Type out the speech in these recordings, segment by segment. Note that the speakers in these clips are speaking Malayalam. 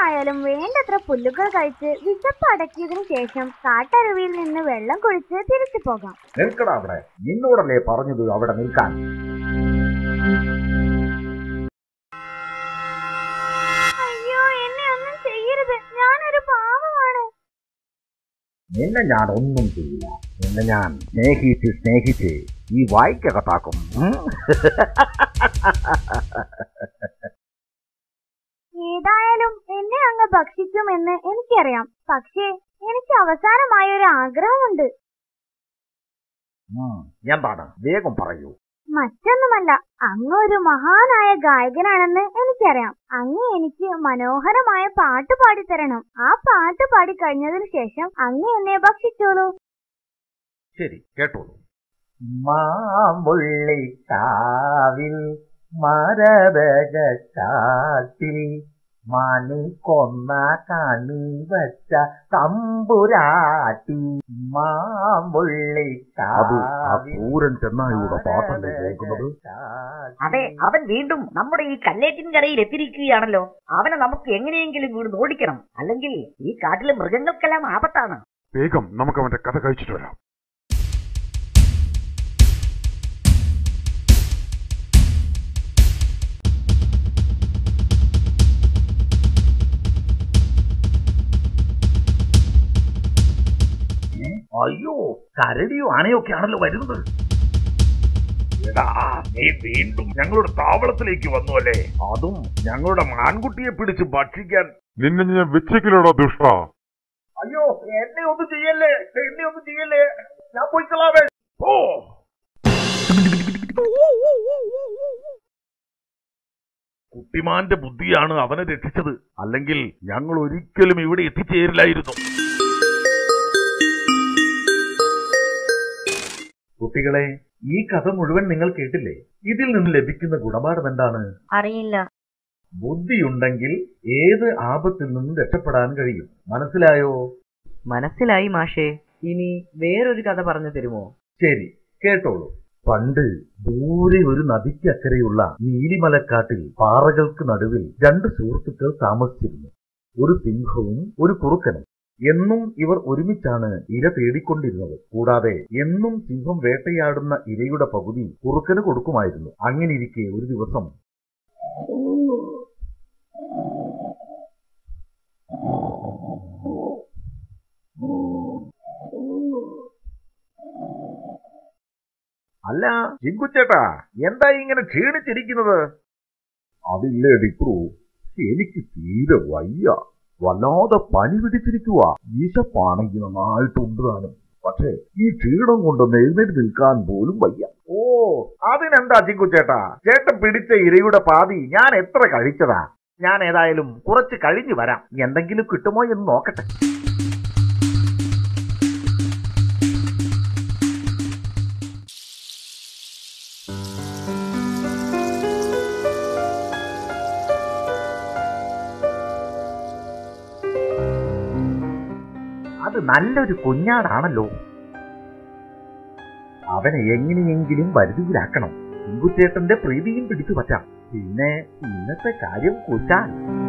ഏതായാലും വേണ്ടത്ര പുല്ലുകൾ കഴിച്ച് വിശപ്പ് അടക്കിയതിനു ശേഷം കാട്ടരുവിയിൽ നിന്ന് വെള്ളം കുഴിച്ച് തിരിച്ചു പോകാം നിൽക്കടാ അവിടെ നിന്നോടല്ലേ പറഞ്ഞത് അവിടെ നിൽക്കാൻ അയ്യോ എന്നെ ഒന്നും ചെയ്യരുത് ഞാനൊരു പാവമാണ് നിന്നെ ഞാൻ ഒന്നും ചെയ്യില്ല നിന്നെ ഞാൻ സ്നേഹിച്ച് സ്നേഹിച്ച് ഈ വായിക്കകത്താക്കും ഉം? ഏതായാലും എന്നെ അങ്ങ് ഭക്ഷിക്കുമെന്ന് എനിക്കറിയാം പക്ഷേ എനിക്ക് അവസാനമായ ഒരു ആഗ്രഹമുണ്ട് ഉം. എന്താണ് വേഗം പറയൂ മറ്റൊന്നുമല്ല അങ്ങ് ഒരു മഹാനായ ഗായകനാണെന്ന് എനിക്കറിയാം അങ്ങ് എനിക്ക് മനോഹരമായ പാട്ട് പാടിത്തരണം ആ പാട്ട് പാടി കഴിഞ്ഞതിന് ശേഷം അങ്ങ് എന്നെ ഭക്ഷിച്ചോളൂ ശരി കേട്ടോളൂ മാമ്പുള്ളിക്കാവിൽ മരതകാട്ടിൽ മണി കൊന്ന കണി വച്ച തമ്പുരാട്ടി അത് ആ പൂരൻ ചെന്നായിയുടെ പാട്ടല്ലേ കേൾക്കുന്നത് അതെ അവൻ വീണ്ടും നമ്മുടെ ഈ കല്ലേറ്റിൻ കരയിൽ എത്തിയിരിക്കുകയാണല്ലോ അവനെ നമുക്ക് എങ്ങനെയെങ്കിലും വീട് ഓടിക്കണം അല്ലെങ്കിൽ ഈ കാട്ടിലെ മൃഗങ്ങൾക്കെല്ലാം ആപത്താണ് വേഗം നമുക്ക് അവന്റെ കഥ കഴിച്ചിട്ട് വരാം അയ്യോ കരടിയോ ആനയൊക്കെ ആണല്ലോ വരുന്നത് എടാ നീ വീണ്ടും ഞങ്ങളുടെ താവളത്തിലേക്ക് വന്നു അല്ലേ അതും ഞങ്ങളുടെ മാൻകുട്ടിയെ പിടിച്ച് ഭക്ഷിക്കാൻ നിന്നെ ഞാൻ വെച്ചേക്കില്ലടാ ദുഷ്ട അയ്യോ എന്നെ ഒന്നും ചെയ്യല്ലേ എന്നെ ഒന്നും ചെയ്യല്ലേ ഞാൻ പോയിക്കളാവേ ഓ കുട്ടിമാന്റെ ബുദ്ധിയാണ് അവനെ രക്ഷിച്ചത് അല്ലെങ്കിൽ ഞങ്ങൾ ഒരിക്കലും ഇവിടെ എത്തിച്ചേരില്ലായിരുന്നു കുട്ടികളെ ഈ കഥ മുഴുവൻ നിങ്ങൾ കേട്ടില്ലേ ഇതിൽ നിന്ന് ലഭിക്കുന്ന ഗുണപാഠം എന്താണ് അറിയില്ല ബുദ്ധിയുണ്ടെങ്കിൽ ഏത് ആപത്തിൽ നിന്നും രക്ഷപ്പെടാൻ കഴിയും മനസ്സിലായോ മനസ്സിലായി മാഷേ ഇനി വേറൊരു കഥ പറഞ്ഞു തരുമോ ശരി കേട്ടോളൂ പണ്ട് ദൂരെ ഒരു നദിക്കക്കരെയുള്ള നീലിമലക്കാട്ടിൽ പാറകൾക്ക് നടുവിൽ രണ്ട് സുഹൃത്തുക്കൾ താമസിച്ചിരുന്നു ഒരു സിംഹവും ഒരു കുറുക്കനും എന്നും ഇവർ ഒരുമിച്ചാണ് ഇര തേടിക്കൊണ്ടിരുന്നത് കൂടാതെ എന്നും സിംഹം വേട്ടയാടുന്ന ഇരയുടെ പകുതി കുറുക്കന് കൊടുക്കുമായിരുന്നു അങ്ങനെയിരിക്കെ ഒരു ദിവസം അല്ല ചിങ്കുച്ചേട്ടാ എന്താ ഇങ്ങനെ ക്ഷീണിച്ചിരിക്കുന്നത് അതില്ലേ ഡിക്രു എനിക്ക് തീരെ വയ്യ വല്ലാതെ പനി പിടിച്ചിരിക്കുക വിശപ്പാണെങ്കിൽ നന്നായിട്ടുണ്ട് താനും പക്ഷേ ഈ ക്ഷീണം കൊണ്ടൊന്ന് എഴുന്നേറ്റ് നിൽക്കാൻ പോലും വയ്യ ഓ അതിനെന്താ ചിങ്കുച്ചേട്ടാ ചേട്ടൻ പിടിച്ച ഇരയുടെ പാതി ഞാൻ എത്ര കഴിച്ചതാ ഞാൻ ഏതായാലും കുറച്ച് കഴിഞ്ഞു വരാം എന്തെങ്കിലും കിട്ടുമോ എന്ന് നോക്കട്ടെ അത് നല്ലൊരു കുഞ്ഞാടാണല്ലോ അവനെ എങ്ങനെയെങ്കിലും വരുതിയിലാക്കണം ഇങ്കുച്ചേട്ടന്റെ പ്രീതിയും പിടിച്ചു പറ്റാം പിന്നെ ഇന്നത്തെ കാര്യം കൂറ്റാൻ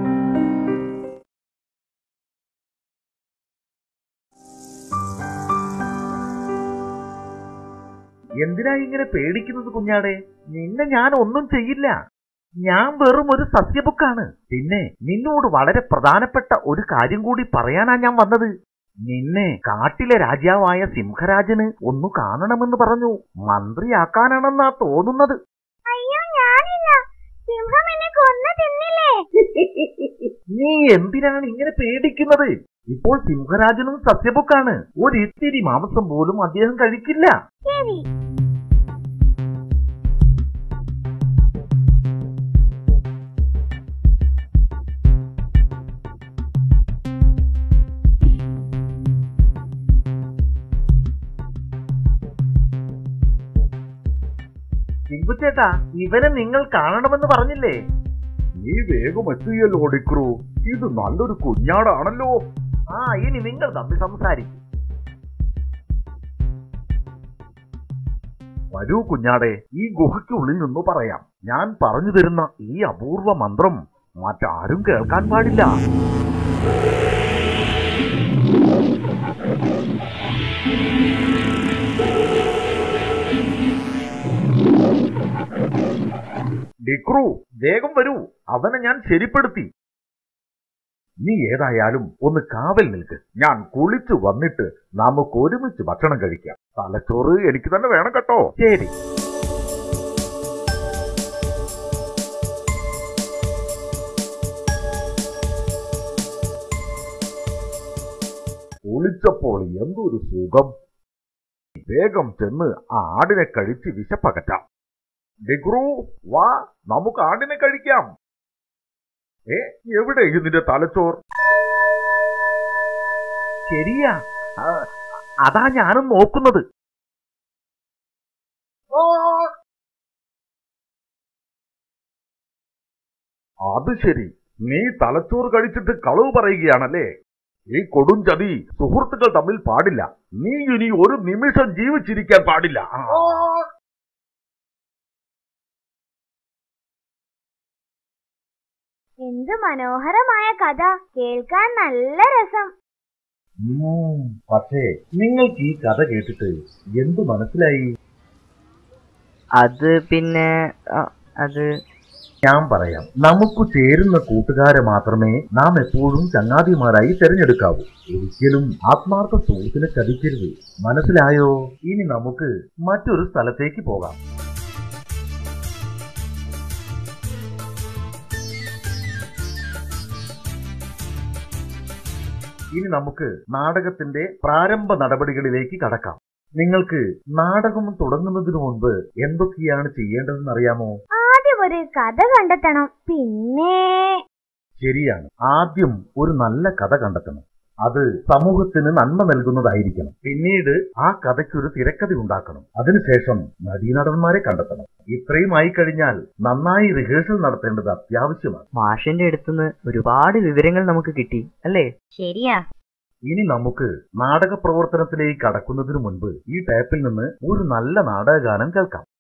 എന്തിനാ ഇങ്ങനെ പേടിക്കുന്നത് കുഞ്ഞാടെ നിന്നെ ഞാൻ ഒന്നും ചെയ്യില്ല ഞാൻ വെറും ഒരു സസ്യബുക്കാണ് പിന്നെ നിന്നോട് വളരെ പ്രധാനപ്പെട്ട ഒരു കാര്യം കൂടി പറയാനാ ഞാൻ വന്നത് നിന്നെ കാട്ടിലെ രാജാവായ സിംഹരാജന് ഒന്നു കാണണമെന്ന് പറഞ്ഞു മന്ത്രിയാക്കാനാണെന്നാ തോന്നുന്നത് അയ്യോ ഞാനില്ല സിംഹം എന്നെ കൊന്നു തിന്നില്ലേ നീ എന്തിനാണ് ഇങ്ങനെ പേടിക്കുന്നത് ഇപ്പോൾ സിംഹരാജനും സസ്യബുക്കാണ് ഒരിത്തിരി മാംസം പോലും അദ്ദേഹം കഴിക്കില്ല ശരി ചിങ്കുച്ചേട്ടാ ഇവനെ നിങ്ങൾ കാണണമെന്ന് പറഞ്ഞില്ലേ നീ വേഗം എത്തിയല്ലോ ഡിക്രു ഇത് നല്ലൊരു കുഞ്ഞാടാണല്ലോ ആ ഇനി നിങ്ങൾ തമ്മിൽ സംസാരിക്കും വരൂ കുഞ്ഞാടെ ഈ ഗുഹയ്ക്കുള്ളിൽ നിന്ന് പറയാം ഞാൻ പറഞ്ഞു തരുന്ന ഈ അപൂർവ മന്ത്രം മറ്റാരും കേൾക്കാൻ പാടില്ല ഡിക്രു വേഗം വരൂ അവനെ ഞാൻ ശരിപ്പെടുത്തി നീ ഏതായാലും ഒന്ന് കാവൽ നിൽക്ക് ഞാൻ കുളിച്ചു വന്നിട്ട് നമുക്ക് ഒരുമിച്ച് ഭക്ഷണം കഴിക്കാം തലച്ചോറ് എനിക്ക് തന്നെ വേണം കേട്ടോ ശരി കുളിച്ചപ്പോൾ എന്തൊരു സുഖം വേഗം ചെന്ന് ആ ആടിനെ കഴിച്ച് വിശപ്പകറ്റാം ഡിഗ്രു വാ നമുക്ക് ആടിനെ കഴിക്കാം ഏ എവിടെ ഇതിന്റെ തലച്ചോർ ശരിയാ ആ, അതാ ഞാനും നോക്കുന്നത് അത് ശരി നീ തലച്ചോറ് കഴിച്ചിട്ട് കളവ് പറയുകയാണല്ലേ ഈ കൊടും ചതി സുഹൃത്തുക്കൾ തമ്മിൽ പാടില്ല നീ ഇനി ഒരു നിമിഷം ജീവിച്ചിരിക്കാൻ പാടില്ല ആ. എന്ത് മനോഹരമായ കഥ കേൾക്കാൻ നല്ല രസം ഉം, പക്ഷേ നിങ്ങൾക്ക് ഈ കഥ കേട്ടിട്ട് എന്തു മനസ്സിലായി അത് പിന്നെ ആ, അത് ഞാൻ പറയാം നമുക്ക് ചേരുന്ന കൂട്ടുകാരെ മാത്രമേ നാം എപ്പോഴും ചങ്ങാതിമാരായി തിരഞ്ഞെടുക്കാവൂ ഒരിക്കലും ആത്മാർത്ഥ സുഹൃത്തിനെ ചതിക്കരുത് മനസ്സിലായോ ഇനി നമുക്ക് മറ്റൊരു സ്ഥലത്തേക്ക് പോകാം ഇനി നമുക്ക് നാടകത്തിന്റെ പ്രാരംഭ നടപടികളിലേക്ക് കടക്കാം നിങ്ങൾക്ക് നാടകം തുടങ്ങുന്നതിനു മുൻപ് എന്തൊക്കെയാണ് ചെയ്യേണ്ടതെന്ന് അറിയാമോ ആദ്യം ഒരു കഥ കണ്ടെത്തണം പിന്നെ ശരിയാണ് ആദ്യം ഒരു നല്ല കഥ കണ്ടെത്തണം അത് സമൂഹത്തിന് നന്മ നൽകുന്നതായിരിക്കണം പിന്നീട് ആ കഥയ്ക്കൊരു തിരക്കഥ ഉണ്ടാക്കണം അതിനുശേഷം നടീനടന്മാരെ കണ്ടെത്തണം ഇത്രയും ആയി കഴിഞ്ഞാൽ നന്നായി റിഹേഴ്സൽ നടത്തേണ്ടത് അത്യാവശ്യമാണ് മാഷിന്റെ അടുത്തുനിന്ന് ഒരുപാട് വിവരങ്ങൾ നമുക്ക് കിട്ടി അല്ലേ ശരിയാ ഇനി നമുക്ക് നാടക പ്രവർത്തനത്തിലേക്ക് കടക്കുന്നതിന് മുൻപ് ഈ ടേപ്പിൽ നിന്ന് ഒരു നല്ല നാടകഗാനം കേൾക്കാം